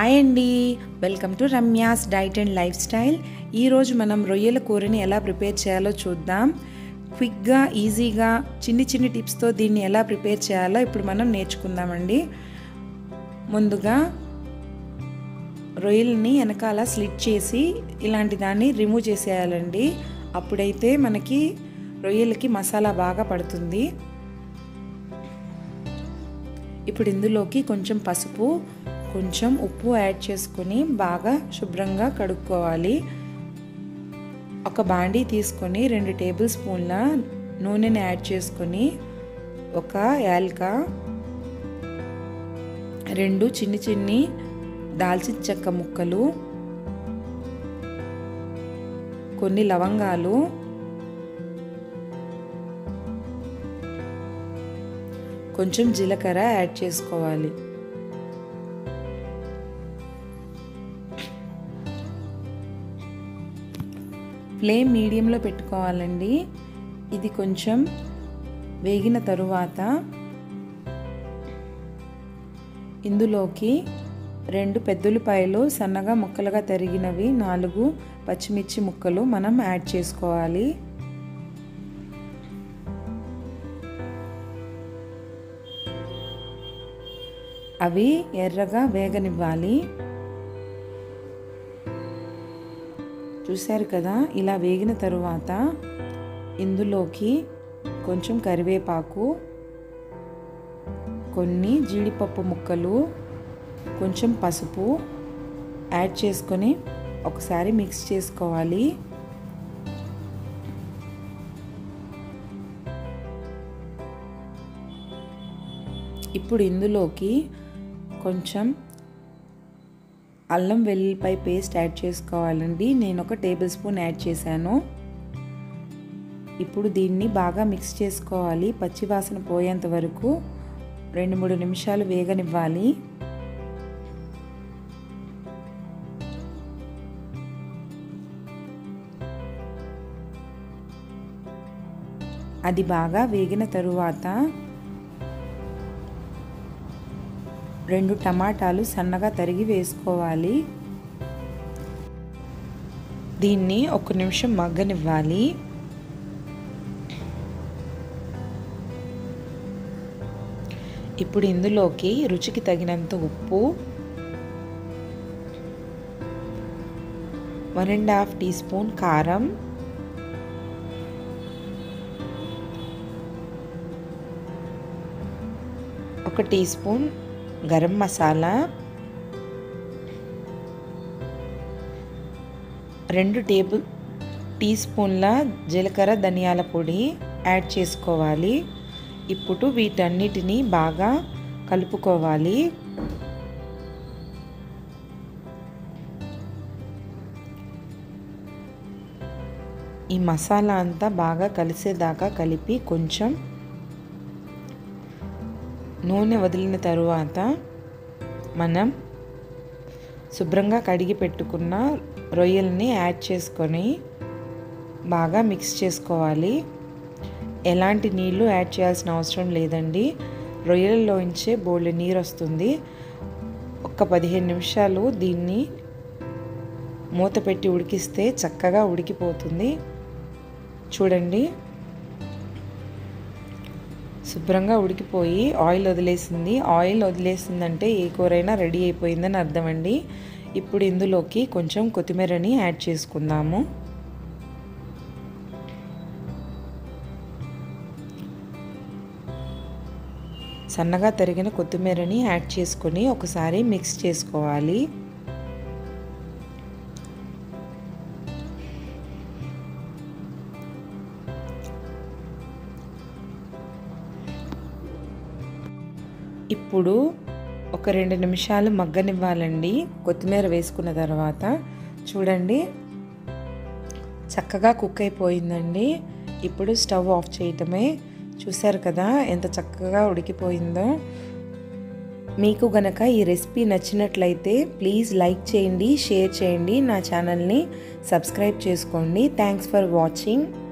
hi అండి welcome to Ramya's diet and lifestyle ఈరోజు మనం రొయ్యల కూరని ఎలా ప్రిపేర్ చేయాలో చూద్దాం క్విక్గా ఈజీగా చిన్ని చిన్ని టిప్స్తో దీన్ని ఎలా ప్రిపేర్ చేయాలో ఇప్పుడు మనం నేర్చుకుందామండి ముందుగా రొయ్యలని వెనకాల స్లిట్ చేసి ఇలాంటి దాన్ని రిమూవ్ చేసేయాలండి అప్పుడైతే మనకి రొయ్యలకి మసాలా బాగా పడుతుంది ఇప్పుడు ఇందులోకి కొంచెం పసుపు కొంచెం ఉప్పు యాడ్ చేసుకొని బాగా శుభ్రంగా కడుక్కోవాలి ఒక బాండీ తీసుకొని రెండు టేబుల్ స్పూన్ల నూనెని యాడ్ చేసుకొని ఒక యాల్క రెండు చిన్ని చిన్ని దాల్చిన చెక్క ముక్కలు కొన్ని లవంగాలు కొంచెం జీలకర్ర యాడ్ చేసుకోవాలి ఫ్లేమ్ మీడియంలో పెట్టుకోవాలండి ఇది కొంచెం వేగిన తరువాత ఇందులోకి రెండు పెద్దులపాయలు సన్నగా ముక్కలుగా తరిగినవి నాలుగు పచ్చిమిర్చి ముక్కలు మనం యాడ్ చేసుకోవాలి అవి ఎర్రగా వేగనివ్వాలి చూశారు కదా ఇలా వేగిన తరువాత ఇందులోకి కొంచెం కరివేపాకు కొన్ని జీడిపప్పు ముక్కలు కొంచెం పసుపు యాడ్ చేసుకొని ఒకసారి మిక్స్ చేసుకోవాలి ఇప్పుడు ఇందులోకి కొంచెం అల్లం వెల్లుల్లిపాయ పేస్ట్ యాడ్ చేసుకోవాలండి నేను ఒక టేబుల్ స్పూన్ యాడ్ చేశాను ఇప్పుడు దీన్ని బాగా మిక్స్ చేసుకోవాలి పచ్చివాసన పోయేంత వరకు రెండు మూడు నిమిషాలు వేగనివ్వాలి అది బాగా వేగిన తరువాత రెండు టమాటాలు సన్నగా తరిగి వేసుకోవాలి దీన్ని ఒక నిమిషం మగ్గనివ్వాలి ఇప్పుడు ఇందులోకి రుచికి తగినంత ఉప్పు one and half teaspoon కారం ఒక టీ స్పూన్ గరం మసాలా రెండు టేబుల్ టీ స్పూన్ల జీలకర్ర ధనియాల పొడి యాడ్ చేసుకోవాలి ఇప్పుడు వీటన్నిటిని బాగా కలుపుకోవాలి ఈ మసాలా అంతా బాగా కలిసేదాకా కలిపి కొంచెం నూనె వదిలిన తరువాత మనం శుభ్రంగా కడిగి పెట్టుకున్న రొయ్యల్ని యాడ్ చేసుకొని బాగా మిక్స్ చేసుకోవాలి ఎలాంటి నీళ్లు యాడ్ చేయాల్సిన అవసరం లేదండి రొయ్యలలోంచే బోల్డ్ నీరు వస్తుంది ఒక పదిహేను నిమిషాలు దీన్ని మూత పెట్టి ఉడికిస్తే చక్కగా ఉడికిపోతుంది చూడండి శుభ్రంగా ఉడికిపోయి ఆయిల్ వదిలేసింది ఆయిల్ వదిలేసిందంటే ఏ కూరైనా రెడీ అయిపోయిందని అర్థం అండి ఇప్పుడు ఇందులోకి కొంచెం కొత్తిమీరని యాడ్ చేసుకుందాము సన్నగా తరిగిన కొత్తిమీరని యాడ్ చేసుకొని ఒకసారి మిక్స్ చేసుకోవాలి ఇప్పుడు ఒక రెండు నిమిషాలు మగ్గనివ్వాలండి కొత్తిమీర వేసుకున్న తర్వాత చూడండి చక్కగా కుక్ అయిపోయిందండి ఇప్పుడు స్టవ్ ఆఫ్ చేయటమే చూశారు కదా ఎంత చక్కగా ఉడికిపోయిందో మీకు గనక ఈ రెసిపీ నచ్చినట్లయితే ప్లీజ్ లైక్ చేయండి షేర్ చేయండి నా ఛానల్ని సబ్స్క్రైబ్ చేసుకోండి థ్యాంక్స్ ఫర్ వాచింగ్